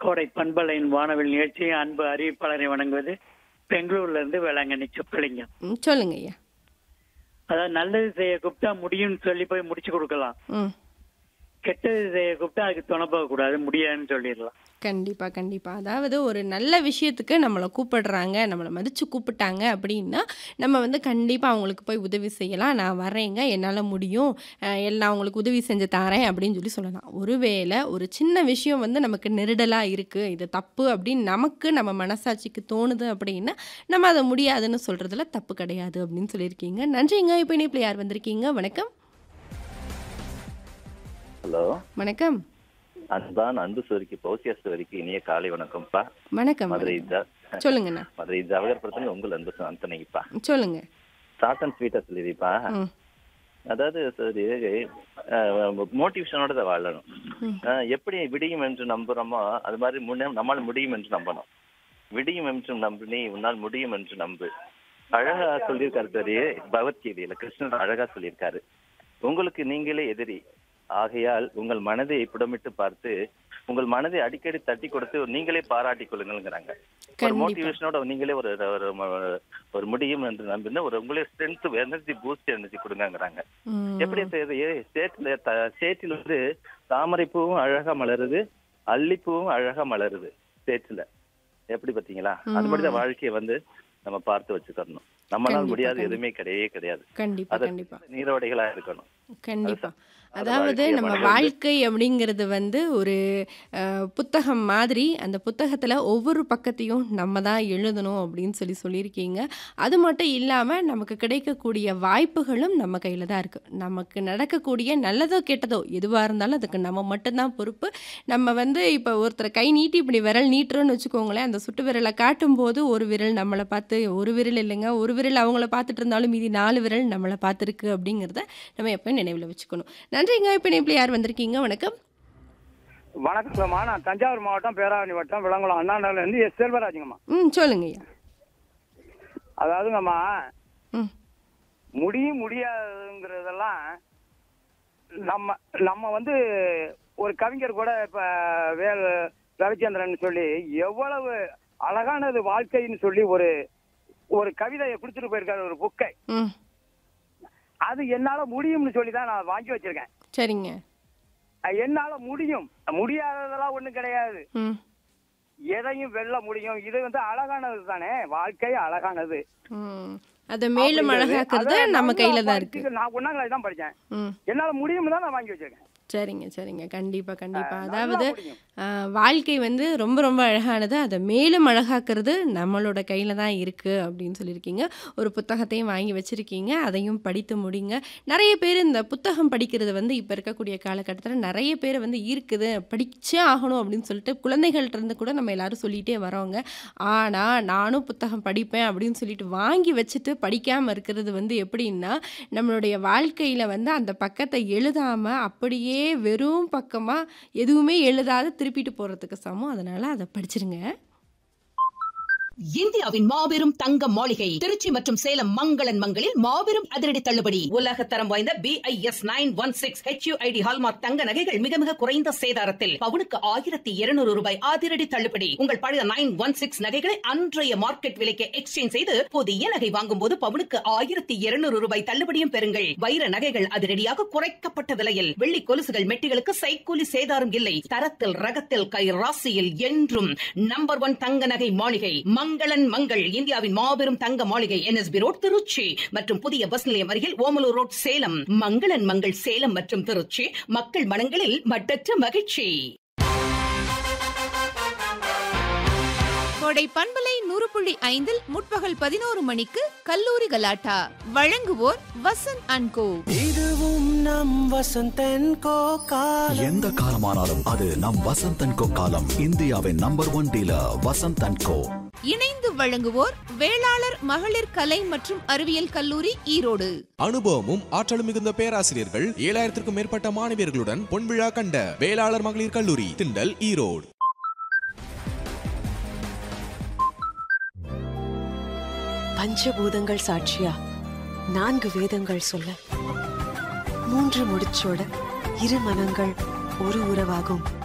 கோடை பண்பலையின் வானவில் நிகழ்ச்சி அன்பு அறிவிப்பாளரை வணங்குவது பெங்களூர்ல இருந்து வேளாங்கண்ணி சொக்கலிங்கம் ம், சொல்லுங்க ஐயா அதாவது நல்லது செய்ய கூப்பிட்டா முடியும்னு சொல்லி போய் முடிச்சு கொடுக்கலாம் ம் கெட்டது செய்ய கூப்பிட்டா அதுக்கு துணை போக கூடாது முடியாதுன்னு சொல்லிடலாம் கண்டிப்பாக கண்டிப்பாக அதாவது ஒரு நல்ல விஷயத்துக்கு நம்மளை கூப்பிடுறாங்க நம்மளை மதித்து கூப்பிட்டாங்க அப்படின்னா நம்ம வந்து கண்டிப்பாக அவங்களுக்கு போய் உதவி செய்யலாம் நான் வரேங்க என்னால் முடியும் அஹ் எல்லாம் அவங்களுக்கு உதவி செஞ்சு தரேன் அப்படின்னு சொல்லி சொல்லலாம் ஒருவேளை ஒரு சின்ன விஷயம் வந்து நமக்கு நெருடலாக இருக்குது இது தப்பு அப்படின்னு நமக்கு நம்ம மனசாட்சிக்கு தோணுது அப்படின்னா நம்ம அதை முடியாதுன்னு சொல்கிறதுல தப்பு கிடையாது அப்படின்னு சொல்லியிருக்கீங்க நன்றிங்க இப்போ இனிப்பில் யார் வந்திருக்கீங்க வணக்கம் ஹலோ வணக்கம் அன்பான் அன்பு சோரிக்கு பௌசியா சோரிக்கு இனிய காலை வணக்கம்ப்பா வணக்கம் மதுரை ஜ சொல்லுங்கண்ணா மதுரை ஜவஹர்புரத்துல உங்கள் அன்பு அந்தனைப்பா சொல்லுங்க ஷார்ட் அண்ட் ஸ்வீட்டா சொல்லிடுப்பா ம் அதாவது சரி மோட்டிவேஷனோட தான் வாழணும் அஹ், எப்படி விடியும் என்று நம்புறோமோ அது மாதிரி முன்னே நம்மால் முடியும் என்று நம்பணும் விடியும் என்று நம்பு நீ உன்னால் முடியும் என்று நம்பு அழகா சொல்லியிருக்காரு சரி பகவத்கீதையில கிருஷ்ணன் அழகா சொல்லியிருக்காரு உங்களுக்கு நீங்களே எதிரி ஆகையால் உங்கள் மனதை புடமிட்டு பார்த்து உங்கள் மனதை அடிக்கடி தட்டி கொடுத்து நீங்களே பாராட்டிக் கொள்ளுங்கிறாங்க ஒரு கண்டிப்பா. மோட்டிவேஷனோட நீங்களே ஒரு ஒரு ம- ஒரு முடியும் என்று நம்பினா ஒரு உங்களே ஸ்ட்ரென்த் எனர்ஜி பூஸ்ட் எனர்ஜி கொடுங்கங்கிறாங்க ம். எப்படி செய்யுது சேத்துல த- சேற்றில் வந்து தாமரை பூவும் அழகா மலருது அல்லிப்பூவும் அழகா மலருது சேற்றுல எப்படி பாத்தீங்களா அது மாதிரி தான் வாழ்க்கையை வந்து நம்ம பார்த்து வச்சுக்கணும் நம்மளால கண்டிப்பா, முடியாது கண்டிப்பா. எதுவுமே கிடையவே கிடையாது கண்டிப்பா அது கண்டிப்பா நீரோடைகளா இருக்கணும் கண்டிப்பா அது அதாவது வாழ்க்கைய நம்ம மனதில் வாழ்க்கை அப்படிங்கிறது வந்து ஒரு அஹ், புத்தகம் மாதிரி அந்த புத்தகத்தில் ஒவ்வொரு பக்கத்தையும் நம்ம தான் எழுதணும் அப்படின்னு சொல்லி சொல்லியிருக்கீங்க அது மட்டும் இல்லாமல் நமக்கு கிடைக்கக்கூடிய வாய்ப்புகளும் நம்ம கையில் தான் இருக்குது நமக்கு நடக்கக்கூடிய நல்லதோ கெட்டதோ எதுவாக இருந்தாலும் அதுக்கு நம்ம மட்டும்தான் பொறுப்பு நம்ம வந்து இப்போ ஒருத்தரை கை நீட்டி இப்படி விரல் நீட்டுறோன்னு வச்சுக்கோங்களேன் அந்த சுட்டு விரலை காட்டும் போது ஒரு விரல் நம்மளை பார்த்து ஒரு விரல் இல்லைங்க ஒரு விரல் அவங்கள பார்த்துட்டு இருந்தாலும் மீதி நாலு விரல் நம்மளை பார்த்துருக்கு அப்படிங்கிறத நம்ம எப்பயும் நினைவில் வச்சுக்கணும் நன்றிங்க இப்போ இப்போ யார் வந்திருக்கீங்க வணக்கம் வணக்கம்மா நான் தஞ்சாவூர் மாவட்டம் பேராவணி வட்டம் விளங்குளம் அண்ணாநகர்ல இருந்து எஸ் செல்வராஜுங்கம்மா ம் சொல்லுங்க ஐயா அதாவதுங்கம்மா ம் முடியும் முடியாதுங்கிறதெல்லாம் நம்ம நம்ம வந்து ஒரு கவிஞர் கூட இப்ப வேல் ரவிச்சந்திரன் சொல்லி எவ்வளவு அழகானது வாழ்க்கைன்னு சொல்லி ஒரு ஒரு கவிதையை கொடுத்துட்டு போயிருக்காரு ஒரு புக்கை ம் அது என்னால முடியும்னு சொல்லி தான் நான் வாங்கி வச்சிருக்கேன் சரிங்க அஹ் என்னால முடியும் முடியாததெல்லாம் ஒண்ணும் கிடையாது ம் எதையும் வெல்ல முடியும் இது வந்து அழகானது தானே வாழ்க்கை அழகானது ம் அதை மேலும் அப்படிங்கிறது. அழகாக்குறது அதான் நம்ம நல்லா கையில் தான் இருக்கு படிச்சு- நான் ஒன்னாம் தான் படிச்சேன் ம் என்னால முடியும்னு தான் நான் வாங்கி வச்சிருக்கேன் சரிங்க சரிங்க கண்டிப்பா கண்டிப்பா நல்லா அதாவது முடியும். ஆஹ், வாழ்க்கை வந்து ரொம்ப ரொம்ப அழகானது அதை மேலும் அழகாக்குறது நம்மளோட கையில் தான் இருக்குது அப்படின்னு சொல்லியிருக்கீங்க ஒரு புத்தகத்தையும் வாங்கி வச்சுருக்கீங்க அதையும் படித்து முடிங்க நிறைய பேர் இந்த புத்தகம் படிக்கிறது வந்து இப்போ இருக்கக்கூடிய காலகட்டத்தில் நிறைய பேர் வந்து இருக்குது படிச்சே ஆகணும் அப்படின்னு சொல்லிட்டு குழந்தைகள்ட்ட இருந்து கூட நம்ம எல்லாரும் சொல்லிகிட்டே வரோங்க ஆனால் நானும் புத்தகம் படிப்பேன் அப்படின்னு சொல்லிட்டு வாங்கி வச்சுட்டு படிக்காமல் இருக்கிறது வந்து எப்படின்னா நம்மளுடைய வாழ்க்கையில் வந்து அந்த பக்கத்தை எழுதாமல் அப்படியே வெறும் பக்கமாக எதுவுமே எழுதாத திருப்பிட்டு போகிறதுக்கு சமம் அதனால் அதை படிச்சிருங்க இந்தியாவின் மாபெரும் தங்க மாளிகை திருச்சி மற்றும் சேலம் மங்களன் மங்களில் மாபெரும் அதிரடி தள்ளுபடி உலக தரம் வாய்ந்த BIS nine one six HUID hallmark தங்க நகைகள் மிக மிக குறைந்த சேதாரத்தில் பவுனுக்கு ஆயிரத்தி இருநூறு ரூபாய் அதிரடி தள்ளுபடி உங்கள் பழைய நைன் ஒன் சிக்ஸ் நகைகளை அன்றைய மார்க்கெட் விலைக்கு எக்ஸ்சேஞ்ச் செய்து புதிய நகை வாங்கும் போது பவுனுக்கு ஆயிரத்தி இருநூறு ரூபாய் தள்ளுபடியும் பெறுங்கள் வைர நகைகள் அதிரடியாக குறைக்கப்பட்ட விலையில் வெள்ளி கொலுசுகள் மெட்டிகளுக்கு சைக்கூலி சேதாரம் இல்லை தரத்தில் ரகத்தில் கை ராசியில் என்றும் நம்பர் ஒன் தங்க நகை மாளிகை மங்களன் மங்கள் இந்தியாவின் மாபெரும் தங்க மாளிகை என்எஸ்பி ரோட் திருச்சி மற்றும் புதிய பஸ் நிலையம் அருகில் ஓமலூர் ரோட் சேலம் மங்களன் மங்கள் சேலம் மற்றும் திருச்சி மக்கள் மனங்களில் மட்டற்ற மகிழ்ச்சி கோடை பண்பலை நூறு புள்ளி ஐந்தில் முற்பகல் பதினோரு மணிக்கு கல்லூரி கலாட்டா வழங்குவோர் வசந்த் அண்ட் கோ இதுவும் நம் வசந்தன் கோ காலம் எந்த காலமானாலும் அது நம் வசந்தன் கோ காலம் இந்தியாவின் number one dealer Vasanthan co இணைந்து வழங்குவோர் வேளாளர் மகளிர் கலை மற்றும் அறிவியல் கல்லூரி ஈரோடு அனுபவமும் ஆற்றலும் மிகுந்த பேராசிரியர்கள் ஏழாயிரத்திற்கும் மேற்பட்ட மாணவியர்களுடன் பொன்விழா கண்ட வேளாளர் மகளிர் கல்லூரி திண்டல் ஈரோடு பஞ்சபூதங்கள் சாட்சியா நான்கு வேதங்கள் சொல்ல மூன்று முடிச்சோட இரு மனங்கள் ஒரு உறவாகும்